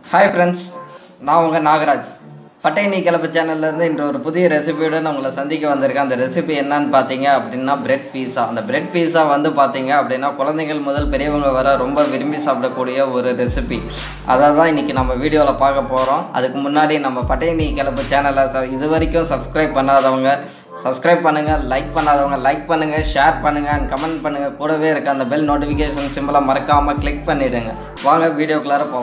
hi friends நான் உங்கள் நாகராஜ் பட்டை நீ கிளப்பு சேனல்லேருந்து இன்று ஒரு புதிய ரெசிபியுடன் உங்களை சந்திக்க வந்திருக்கேன் அந்த ரெசிபி என்னன்னு பார்த்தீங்க அப்படின்னா பிரெட் பீஸா அந்த பிரெட் பீஸா வந்து பார்த்தீங்க அப்படின்னா குழந்தைகள் முதல் பெரியவங்க வர ரொம்ப விரும்பி சாப்பிடக்கூடிய ஒரு ரெசிபி அதை தான் இன்றைக்கி நம்ம வீடியோவில் பார்க்க போகிறோம் அதுக்கு முன்னாடி நம்ம பட்டை நீ கிளப்பு சேனலை ச இது வரைக்கும் சப்ஸ்கிரைப் பண்ணாதவங்க சப்ஸ்கிரைப் பண்ணுங்கள் லைக் பண்ணாதவங்க லைக் பண்ணுங்கள் ஷேர் பண்ணுங்கள் அண்ட் கமெண்ட் பண்ணுங்கள் கூடவே இருக்க அந்த பெல் நோட்டிஃபிகேஷன் சிம்பிளை மறக்காமல் கிளிக் பண்ணிவிடுங்க வாங்க வீடியோக்குள்ளார போ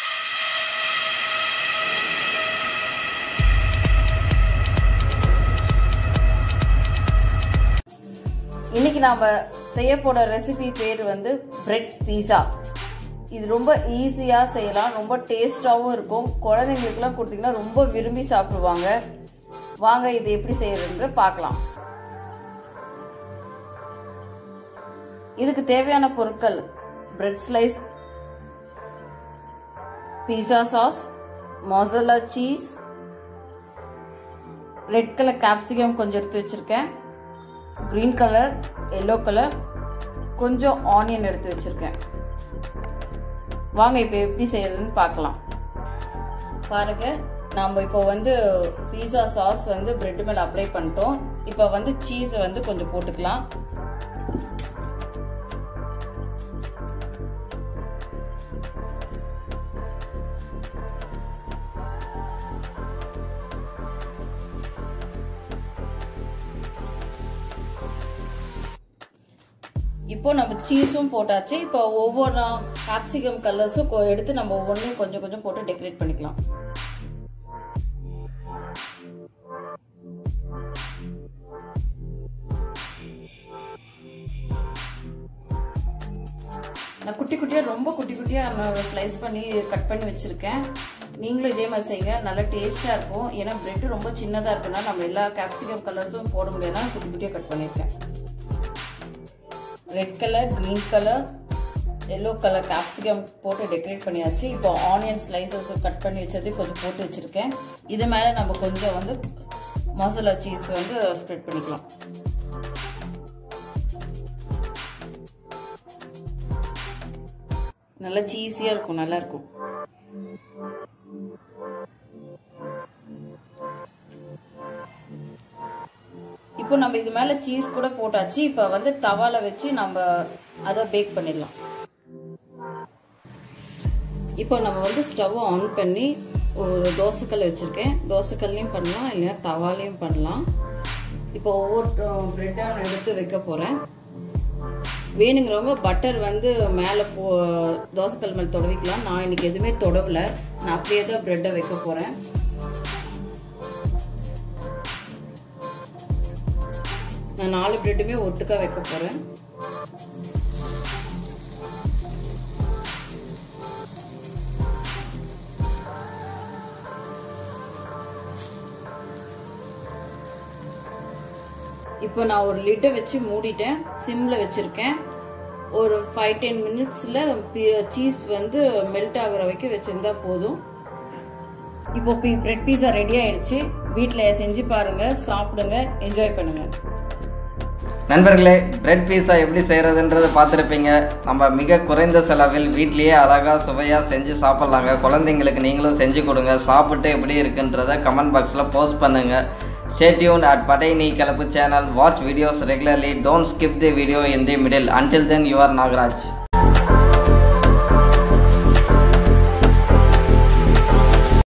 இன்னைக்கு நாம செய்ய போற ரெசிபி பேர் வந்து பிரெட் பீஸா இது ரொம்ப ஈஸியா செய்யலாம் ரொம்ப டேஸ்டாவும் இருக்கும் குழந்தைங்களுக்குலாம் கொடுத்தீங்கன்னா ரொம்ப விரும்பி சாப்பிடுவாங்க வாங்க இது எப்படி செய்யறதுன்ற பார்க்கலாம் இதுக்கு தேவையான பொருட்கள் bread slice pizza sauce mozzarella cheese red colour capsicum கொஞ்சம் எடுத்து வச்சிருக்கேன் க்ரீன் கலர் எல்லோ கலர் கொஞ்சம் ஆனியன் எடுத்து வச்சுருக்கேன் வாங்க இப்போ எப்படி செய்யறதுன்னு பார்க்கலாம் பாருங்க நம்ம இப்போ வந்து பீஸா சாஸ் வந்து பிரெட் மேலே அப்ளை பண்ணிட்டோம் இப்போ வந்து சீஸை வந்து கொஞ்சம் போட்டுக்கலாம் இப்போ நம்ம சீஸும் போட்டாச்சு இப்போ ஒவ்வொரு கேப்சிகம் கலர்ஸும் எடுத்து நம்ம ஒவ்வொன்றையும் கொஞ்சம் கொஞ்சம் போட்டு டெக்கரேட் பண்ணிக்கலாம் நான் குட்டி குட்டியாக ரொம்ப குட்டி குட்டியாக நான் ஸ்லைஸ் பண்ணி கட் பண்ணி வச்சுருக்கேன் நீங்களும் இதே மாதிரி செய்யுங்க நல்லா டேஸ்ட்டாக இருக்கும் ஏன்னா பிரெட் ரொம்ப சின்னதாக இருக்குன்னா நம்ம எல்லா கேப்சிகம் கலர்ஸும் போட முடியாதுனா குட்டி குட்டியாக கட் பண்ணியிருக்கேன் red colour green colour yellow colour capsicum போட்டு டெக்கரேட் பண்ணியாச்சு இப்போ ஆனியன் ஸ்லைசஸ் கட் பண்ணி வச்சது கொஞ்சம் போட்டு வச்சுருக்கேன் இது மேலே நம்ம கொஞ்சம் வந்து மசாலா சீஸ் வந்து ஸ்ப்ரெட் பண்ணிக்கலாம் நல்லா சீஸியாக இருக்கும் நல்லா இருக்கும் இப்போ நம்ம இது மேலே சீஸ் கூட போட்டாச்சு இப்போ வந்து தவால வச்சு நம்ம அதை பேக் பண்ணிடலாம் இப்போ நம்ம வந்து ஸ்டவ் ஆன் பண்ணி ஒரு தோசைக்கல் வச்சுருக்கேன் தோசைக்கல்லையும் பண்ணலாம் இல்லையா தவாலையும் பண்ணலாம் இப்போ ஒவ்வொரு ப்ரெட்டாக நான் எடுத்து வைக்க போகிறேன் வேணுங்கிறவங்க பட்டர் வந்து மேலே போ தோசைக்கல் மேலே தொடவிக்கலாம் நான் இன்னைக்கு எதுவுமே தொடவலை நான் அப்படியே தான் ப்ரெட்டை வைக்க போகிறேன் நான் நாலு பிரெட்டுமே ஒட்டுக்கா வைக்க போறேன் இப்போ நான் ஒரு லிட்டை வச்சு மூடிட்டேன் சிம்ல வச்சிருக்கேன் ஒரு ஃபைவ் டென் மினிட்ஸ்ல சீஸ் வந்து மெல்ட் ஆகுற வரைக்கும் வச்சிருந்தா போதும் இப்போ பிரெட் பீஸா ரெடி ஆயிடுச்சு வீட்டில் செஞ்சு பாருங்க சாப்பிடுங்க என்ஜாய் பண்ணுங்க நண்பர்களே பிரெட் பீஸா எப்படி செய்கிறதுன்றதை பார்த்துருப்பீங்க நம்ம மிக குறைந்த செலவில் வீட்லேயே அழகாக சுவையாக செஞ்சு சாப்பிட்லாங்க குழந்தைங்களுக்கு நீங்களும் செஞ்சு கொடுங்க சாப்பிட்டு எப்படி இருக்குன்றத கமெண்ட் பாக்ஸில் போஸ்ட் பண்ணுங்கள் ஸ்டேட்யூன் அட் படை நீ கலப்பு channel watch videos regularly don't skip the video in the middle until then your Nagaraj